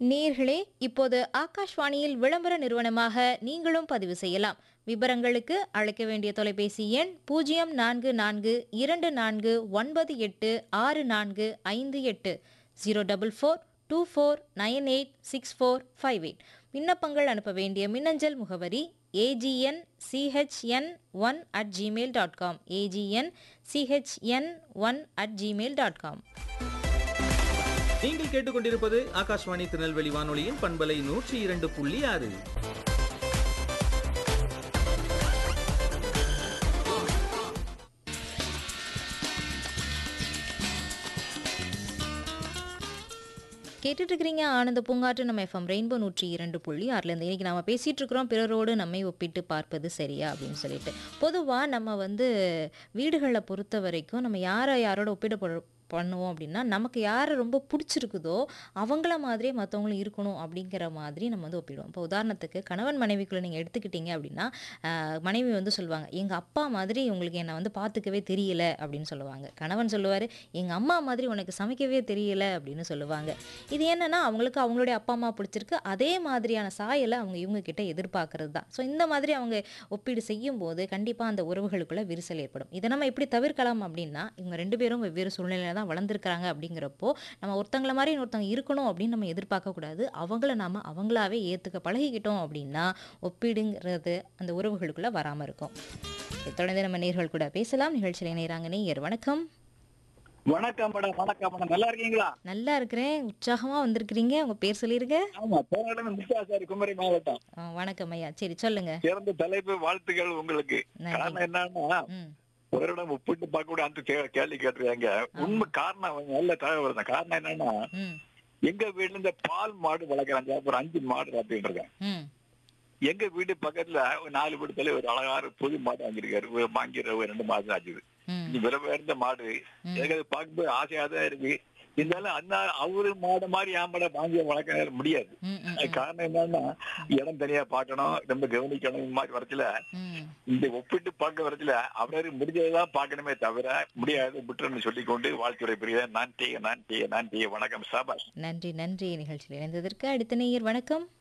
நேர்களே இப்போது ஆகாஷ்வாணியில் விளம்பர நிறுவனமாக நீங்களும் பதிவு செய்யலாம் விவரங்களுக்கு அழைக்க வேண்டிய தொலைபேசி எண் பூஜ்ஜியம் நான்கு நான்கு இரண்டு நான்கு ஒன்பது எட்டு ஆறு நான்கு ஐந்து எட்டு zero double four two four nine eight six four five eight விண்ணப்பங்கள் அனுப்ப வேண்டிய மின்னஞ்சல் முகவரி A G N C H N one at Gmail dot com A G N C H N one at Gmail dot com நீங்கள் கேட்டுக்கொண்டிருப்பது ஆகாஷ்வாணி திருநெல்வேலி வானொலியின் பண்பலை நூற்றி இரண்டு புள்ளி ஆறு கேட்டுட்டு இருக்கிறீங்க ஆனந்த பூங்காற்று நம்ம எஃப்எம் ரெயின்போ நூற்றி இரண்டு புள்ளி ஆறுலேருந்து இன்னைக்கு நம்ம பேசிட்டு இருக்கிறோம் பிறரோடு நம்மை ஒப்பிட்டு பார்ப்பது சரியா அப்படின்னு சொல்லிட்டு பொதுவாக நம்ம வந்து வீடுகளில் பொறுத்த வரைக்கும் நம்ம யாரை யாரோட ஒப்பிட போ- பண்ணுவோம் அப்படின்னா நமக்கு யாரை ரொம்ப பிடிச்சிருக்குதோ அவங்கள மாதிரியே மற்றவங்களும் இருக்கணும் அப்படிங்கிற மாதிரி நம்ம வந்து ஒப்பிடுவோம் இப்போ உதாரணத்துக்கு கணவன் மனைவிக்குள்ளே நீங்கள் எடுத்துக்கிட்டீங்க அப்படின்னா ஆஹ், மனைவி வந்து சொல்லுவாங்க எங்கள் அப்பா மாதிரி உங்களுக்கு என்னை வந்து பார்த்துக்கவே தெரியல அப்படின்னு சொல்லுவாங்க கணவன் சொல்லுவார் எங்கள் அம்மா மாதிரி உனக்கு சமைக்கவே தெரியல அப்படின்னு சொல்லுவாங்க இது என்னன்னா அவங்களுக்கு அவங்களுடைய அப்பா அம்மா பிடிச்சிருக்கு அதே மாதிரியான சாயலை அவங்க இவங்க கிட்ட எதிர்பார்க்கறது தான் ஸோ இந்த மாதிரி அவங்க ஒப்பீடு செய்யும் போது கண்டிப்பாக அந்த உறவுகளுக்குள்ள விரிசல் ஏற்படும் இதை நம்ம எப்படி தவிர்க்கலாம் அப்படின்னா இவங்க ரெண்டு பேரும் வெவ்வேறு சூழ்நிலையில தான் வளர்ந்துருக்காங்க அப்படிங்கிறப்போ நம்ம ஒருத்தங்கள மாதிரி இன்னொருத்தவங்க இருக்கணும் அப்படின்னு நம்ம எதிர்பார்க்கக்கூடாது அவங்கள நாம அவங்களாவே ஏற்றுக்க பழகிக்கிட்டோம் அப்படின்னா ஒப்பீடுங்கிறது அந்த உறவுகளுக்குள்ள வராமல் இருக்கும் இதை தொடர்ந்து நம்ம நேர்கள் கூட பேசலாம் நிகழ்ச்சியில் நேராங்க நேயர் வணக்கம் வணக்கம் மேடம் வணக்கம் மேடம் நல்லா இருக்கீங்களா நல்லா இருக்கிறேன் உற்சாகமா வந்திருக்கிறீங்க உங்க பேர் சொல்லிருங்க ஆமா போராட்டம் முத்தாசாரி குமரி மாவட்டம் ஆ, வணக்கம் ஐயா சரி சொல்லுங்க சிறந்த தலைப்பு வாழ்த்துக்கள் உங்களுக்கு நன்றி. காரணம் என்னன்னா ம் ஒரு இடம் ஒப்பிட்டு பார்க்க கூட அந்த கே- கேள்வி கேட்டுருக்காங்க உண்மை காரணம் நல்ல தகவல் தான் காரணம் என்னன்னா ம் எங்க வீட்டுல இந்த பால் மாடு வளர்க்குறாங்க ஒரு அஞ்சு மாடு அப்படின்னு இருக்கேன் ம் எங்க வீடு பக்கத்துல ஒரு நாலு வீடு தள்ளி ஒரு அழகான புது மாடு வாங்கியிருக்காரு ஒரு வாங்கிற ஒரு ரெண்டு மாதம் ஆச்சுது ம் இது விலை உயர்ந்த மாடு ம். எனக்கு அது பார்க்கும்போது ஆசையா தான் இருக்கு இருந்தாலும் அந்த அவரு மாடு மாதிரி என் மாடை வாங்கி வளர்க்க முடியாது ம் ம் அது காரணம் என்னன்னா இடம் தனியா பார்க்கணும் ரொம்ப கவனிக்கணும் இந்த மாதிரி வரத்துல ம் இந்த ஒப்பிட்டு பார்க்க வரத்துல அவரு முடிஞ்சதுதான் பார்க்கணுமே தவிர முடியாது விட்டுறன்னு சொல்லிக்கொண்டு வாழ்த்துறை பிரியா நான் டீ நான் டீ நான் டீ வணக்கம் சாபாஷ் நன்றி நன்றி நிகழ்ச்சியில் இணைந்ததற்கு அடுத்த நேயர் வணக்கம்